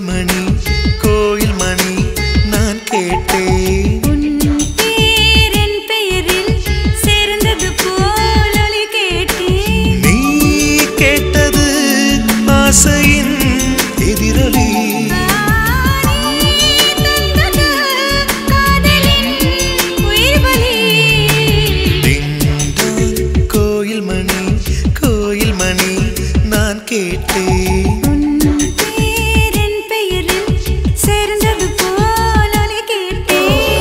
மணி கோயில் மணி நான் கேட்டேன் உன் பேரின் பெயரில் சேர்ந்தது போல் ஒலி கேட்டேன் நீ கேட்டது ஆசையின் எதிரொலி தந்தது காதலின் உயிர் வலி டிங்டாங், கோயில் மணி கோயில் மணி நான் கேட்டேன் உன் பேரின் பெயரில் சேர்ந்தது போல் ஒலி கேட்டேன்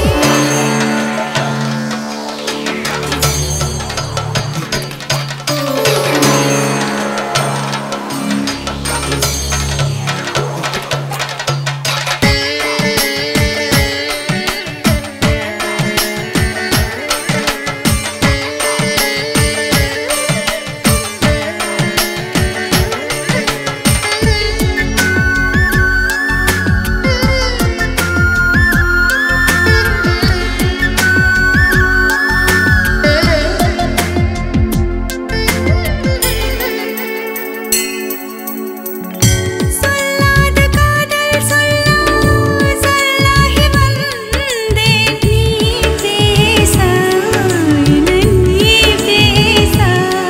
சொல்லாத காதல் சொல்லா சொல்லாகி வந்தேன் நீ பேச நீ பேச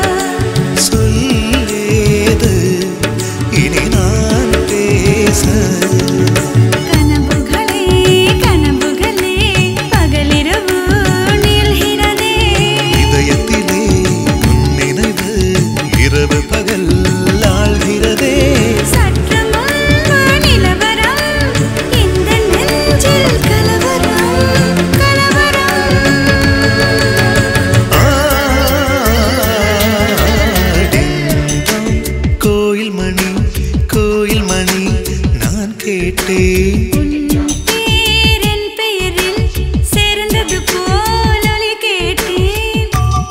சொல்லேது இனி நான் பேச கனவுகளே கனவுகளே பகலிரவு நீள்கிறதே இதயத்திலே உன் நினைவு இரவு பகல் ஆழ்கிறதே சற்று முன்பு நிலவரம் இந்த நெஞ்சில் கலவரம் கலவரம் ஆடிங்டாங், கோயில் மணி கோயில் மணி நான் கேட்டேன் உன் பேரின் பெயரில் சேர்ந்தது போல் ஒலி கேட்டேன்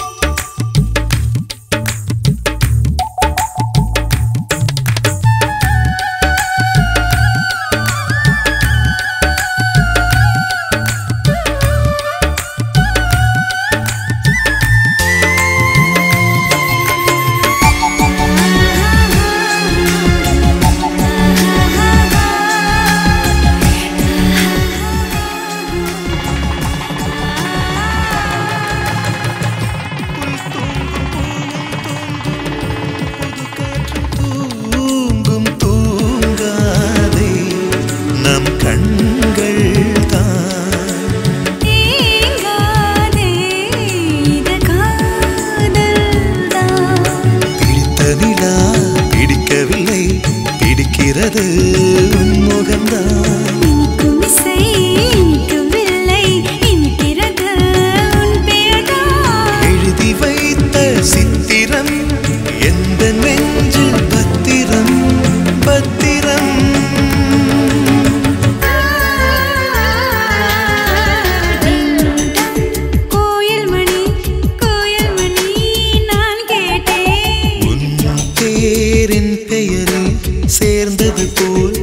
தூங்கும் தூங்காதே நம் கண்கள் தான் நீங்காதே இது காதல்தான் பிடித்த நிலா பிடிக்கவில்லை பிடிக்கிறது உன் முகம்தான் இனிக்கும் இசை இனிக்கவில்லை இனிக்கிறது உன் பெயர்தான் எழுதி வைத்த சித்திரம் எந்த நெஞ்சில் பத்திரம் பத்திரம் கோயில் மணி கோயில் மணி நான் கேட்டேன் உன் பேரின் பெயரில் சேர்ந்தது போல்